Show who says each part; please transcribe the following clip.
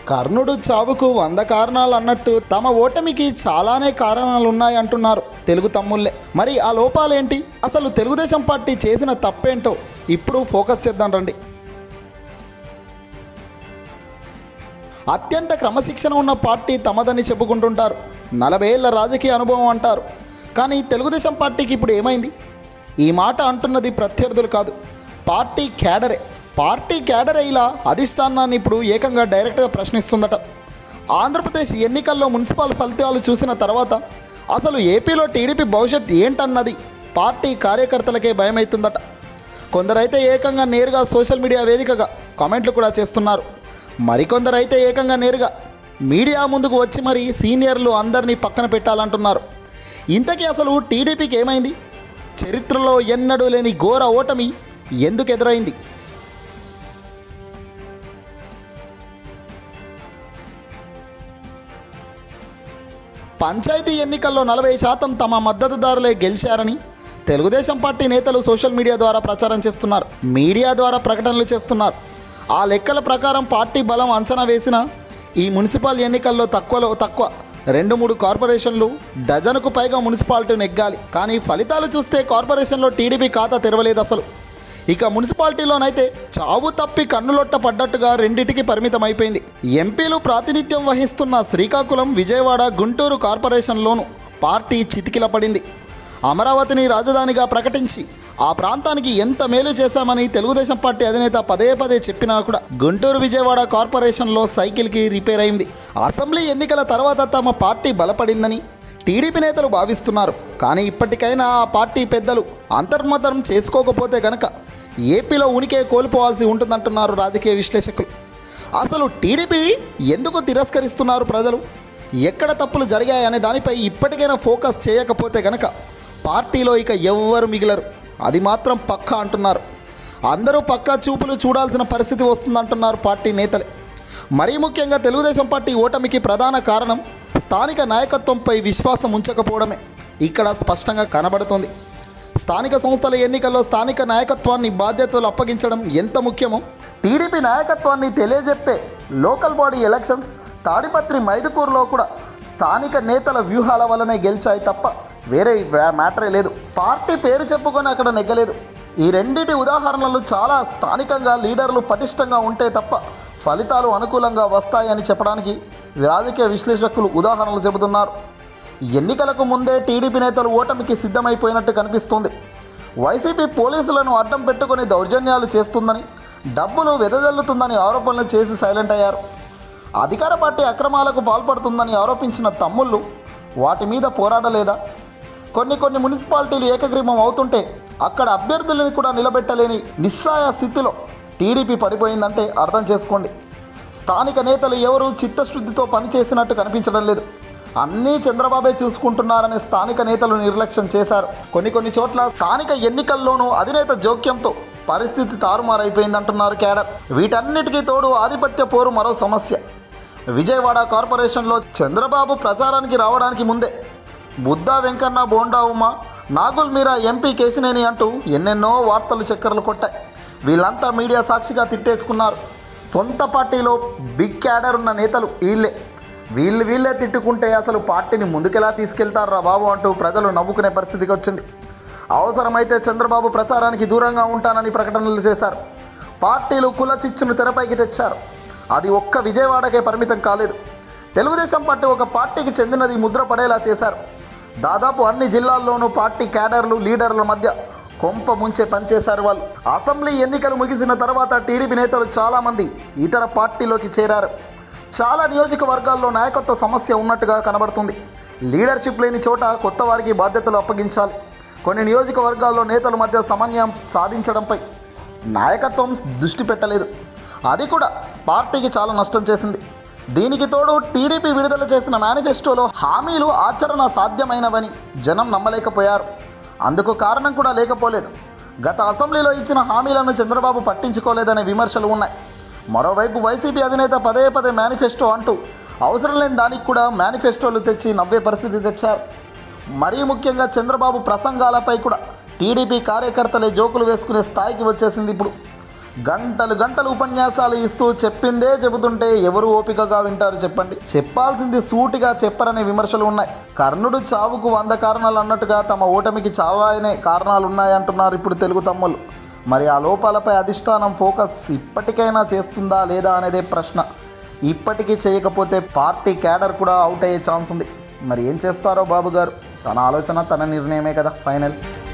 Speaker 1: కర్ణుడు చావుకు వంద కారణాలు అన్నట్టు తమ ఓటమికి చాలానే కారణాలు ఉన్నాయి అంటున్నారు తెలుగు తమ్ముళ్ళే మరి ఆ లోపాలేంటి అసలు తెలుగుదేశం పార్టీ చేసిన తప్పేంటో ఇప్పుడు ఫోకస్ చేద్దాం రండి అత్యంత క్రమశిక్షణ ఉన్న పార్టీ తమదని చెప్పుకుంటుంటారు నలభై ఏళ్ల రాజకీయ అనుభవం అంటారు కానీ తెలుగుదేశం పార్టీకి ఇప్పుడు ఏమైంది ఈ మాట అంటున్నది ప్రత్యర్థులు కాదు పార్టీ క్యాడరే పార్టీ క్యాడరే ఇలా అధిష్టానాన్ని ఇప్పుడు ఏకంగా డైరెక్ట్గా ప్రశ్నిస్తుందట ఆంధ్రప్రదేశ్ ఎన్నికల్లో మున్సిపల్ ఫలితాలు చూసిన తర్వాత అసలు ఏపీలో టీడీపీ భవిష్యత్ ఏంటన్నది పార్టీ కార్యకర్తలకే భయమవుతుందట కొందరైతే ఏకంగా నేరుగా సోషల్ మీడియా వేదికగా కామెంట్లు కూడా చేస్తున్నారు మరికొందరైతే ఏకంగా నేరుగా మీడియా ముందుకు వచ్చి మరి సీనియర్లు అందరినీ పక్కన పెట్టాలంటున్నారు ఇంతకీ అసలు టీడీపీకి ఏమైంది చరిత్రలో ఎన్నడూ లేని ఘోర ఓటమి ఎందుకు ఎదురైంది పంచాయతీ ఎన్నికల్లో నలభై శాతం తమ మద్దతుదారులే గెలిచారని తెలుగుదేశం పార్టీ నేతలు సోషల్ మీడియా ద్వారా ప్రచారం చేస్తున్నారు మీడియా ద్వారా ప్రకటనలు చేస్తున్నారు ఆ లెక్కల ప్రకారం పార్టీ బలం అంచనా వేసిన ఈ మున్సిపల్ ఎన్నికల్లో తక్కువలో తక్కువ రెండు మూడు కార్పొరేషన్లు డజనుకు పైగా మున్సిపాలిటీ నెగ్గాలి కానీ ఫలితాలు చూస్తే కార్పొరేషన్లో టీడీపీ ఖాతా తెరవలేదు అసలు ఇక మున్సిపాలిటీలోనైతే చావు తప్పి కన్నులొట్ట పడ్డట్టుగా రెండిటికి పరిమితం అయిపోయింది ఎంపీలు ప్రాతినిధ్యం వహిస్తున్న శ్రీకాకుళం విజయవాడ గుంటూరు కార్పొరేషన్లోనూ పార్టీ చితికిల పడింది అమరావతిని రాజధానిగా ప్రకటించి ఆ ప్రాంతానికి ఎంత మేలు చేశామని తెలుగుదేశం పార్టీ అధినేత పదే పదే చెప్పినా కూడా గుంటూరు విజయవాడ కార్పొరేషన్లో సైకిల్కి రిపేర్ అయింది అసెంబ్లీ ఎన్నికల తర్వాత తమ పార్టీ బలపడిందని టీడీపీ నేతలు భావిస్తున్నారు కానీ ఇప్పటికైనా ఆ పార్టీ పెద్దలు అంతర్మతం చేసుకోకపోతే గనక ఏపీలో ఉనికే కోల్పోవాల్సి ఉంటుందంటున్నారు రాజకీయ విశ్లేషకులు అసలు టీడీపీ ఎందుకు తిరస్కరిస్తున్నారు ప్రజలు ఎక్కడ తప్పులు జరిగాయనే దానిపై ఇప్పటికైనా ఫోకస్ చేయకపోతే గనక పార్టీలో ఇక ఎవ్వరు మిగిలరు అది మాత్రం పక్కా అంటున్నారు అందరూ పక్కా చూపులు చూడాల్సిన పరిస్థితి వస్తుందంటున్నారు పార్టీ నేతలే మరీ ముఖ్యంగా తెలుగుదేశం పార్టీ ఓటమికి ప్రధాన కారణం స్థానిక నాయకత్వంపై విశ్వాసం ఉంచకపోవడమే ఇక్కడ స్పష్టంగా కనబడుతోంది స్థానిక సంస్థల ఎన్నికల్లో స్థానిక నాయకత్వాన్ని బాధ్యతలు అప్పగించడం ఎంత ముఖ్యమో టీడీపీ నాయకత్వాన్ని తెలియజెప్పే లోకల్ బాడీ ఎలక్షన్స్ తాడిపత్రి మైదుకూరులో కూడా స్థానిక నేతల వ్యూహాల వల్లనే గెలిచాయి తప్ప వేరే వ్యా- మ్యాటరే లేదు పార్టీ పేరు చెప్పుకొని అక్కడ నెగ్గలేదు ఈ రెండిటి ఉదాహరణలు చాలా స్థానికంగా లీడర్లు పటిష్టంగా ఉంటే తప్ప ఫలితాలు అనుకూలంగా వస్తాయని చెప్పడానికి రాజకీయ విశ్లేషకులు ఉదాహరణలు చెబుతున్నారు ఎన్నికలకు ముందే టీడీపీ నేతలు ఓటమికి సిద్ధమైపోయినట్టు కనిపిస్తుంది వైసీపీ పోలీసులను అడ్డం పెట్టుకొని దౌర్జన్యాలు చేస్తుందని డబ్బులు వెదజల్లుతుందని ఆరోపణలు చేసి సైలెంట్ అయ్యారు అధికార పార్టీ అక్రమాలకు పాల్పడుతుందని ఆరోపించిన తమ్ముళ్ళు వాటి మీద పోరాడలేదా కొన్ని కొన్ని మున్సిపాలిటీలు ఏకగ్రీవం అవుతుంటే అక్కడ అభ్యర్థులను కూడా నిలబెట్టలేని నిస్సాయ స్థితిలో టీడీపీ పడిపోయిందంటే అర్థం చేసుకోండి స్థానిక నేతలు ఎవరు చిత్తశుద్ధితో పనిచేసినట్టు కనిపించడం లేదు అన్నీ చంద్రబాబే చూసుకుంటున్నారని స్థానిక నేతలు నిర్లక్ష్యం చేశారు కొన్ని కొన్ని చోట్ల స్థానిక ఎన్నికల్లోనూ అధినేత జోక్యంతో పరిస్థితి తారుమారైపోయిందంటున్నారు క్యాడర్ వీటన్నిటికీ తోడు ఆధిపత్య పోరు మరో సమస్య విజయవాడ కార్పొరేషన్లో చంద్రబాబు ప్రచారానికి రావడానికి ముందే బుద్ధా వెంకన్న బోండా ఉమ్మ నాగుల్ మీరా ఎంపీ కేసినేని అంటూ ఎన్నెన్నో వార్తలు చక్కర్లు కొట్టాయి వీళ్ళంతా మీడియా సాక్షిగా తిట్టేసుకున్నారు సొంత పార్టీలో బిగ్ క్యాడర్ ఉన్న నేతలు వీళ్ళే వీళ్ళు వీళ్ళే తిట్టుకుంటే అసలు పార్టీని ముందుకెలా తీసుకెళ్తారా బాబు అంటూ ప్రజలు నవ్వుకునే పరిస్థితికి వచ్చింది అవసరమైతే చంద్రబాబు ప్రచారానికి దూరంగా ఉంటానని ప్రకటనలు చేశారు పార్టీలు కుల చిచ్చును తెరపైకి తెచ్చారు అది ఒక్క విజయవాడకే పరిమితం కాలేదు తెలుగుదేశం పార్టీ ఒక పార్టీకి చెందినది ముద్ర పడేలా చేశారు దాదాపు అన్ని జిల్లాల్లోనూ పార్టీ క్యాడర్లు లీడర్ల మధ్య కొంప ముంచే పనిచేశారు వాళ్ళు అసెంబ్లీ ఎన్నికలు ముగిసిన తర్వాత టీడీపీ నేతలు చాలామంది ఇతర పార్టీలోకి చేరారు చాలా నియోజకవర్గాల్లో నాయకత్వ సమస్య ఉన్నట్టుగా కనబడుతుంది లీడర్షిప్ లేని చోట కొత్త వారికి బాధ్యతలు అప్పగించాలి కొన్ని నియోజకవర్గాల్లో నేతల మధ్య సమన్వయం సాధించడంపై నాయకత్వం దృష్టి పెట్టలేదు అది కూడా పార్టీకి చాలా నష్టం చేసింది దీనికి తోడు టీడీపీ విడుదల చేసిన మేనిఫెస్టోలో హామీలు ఆచరణ సాధ్యమైనవని జనం నమ్మలేకపోయారు అందుకు కారణం కూడా లేకపోలేదు గత అసెంబ్లీలో ఇచ్చిన హామీలను చంద్రబాబు పట్టించుకోలేదనే విమర్శలు ఉన్నాయి మరోవైపు వైసీపీ అధినేత పదే పదే మేనిఫెస్టో అంటూ అవసరం లేని దానికి కూడా మేనిఫెస్టోలు తెచ్చి నవ్వే పరిస్థితి తెచ్చారు మరీ ముఖ్యంగా చంద్రబాబు ప్రసంగాలపై కూడా టీడీపీ కార్యకర్తలే జోకులు వేసుకునే స్థాయికి వచ్చేసింది ఇప్పుడు గంటలు గంటలు ఉపన్యాసాలు ఇస్తూ చెప్పిందే చెబుతుంటే ఎవరు ఓపికగా వింటారు చెప్పండి చెప్పాల్సింది సూటిగా చెప్పరనే విమర్శలు ఉన్నాయి కర్ణుడు చావుకు వంద కారణాలు అన్నట్టుగా తమ ఓటమికి చాలానే కారణాలు ఉన్నాయంటున్నారు ఇప్పుడు తెలుగు తమ్ముళ్ళు మరి ఆ లోపాలపై అధిష్టానం ఫోకస్ ఇప్పటికైనా చేస్తుందా లేదా అనేదే ప్రశ్న ఇప్పటికీ చేయకపోతే పార్టీ క్యాడర్ కూడా అవుట్ అయ్యే ఛాన్స్ ఉంది మరి ఏం చేస్తారో బాబు గారు తన ఆలోచన తన నిర్ణయమే కదా ఫైనల్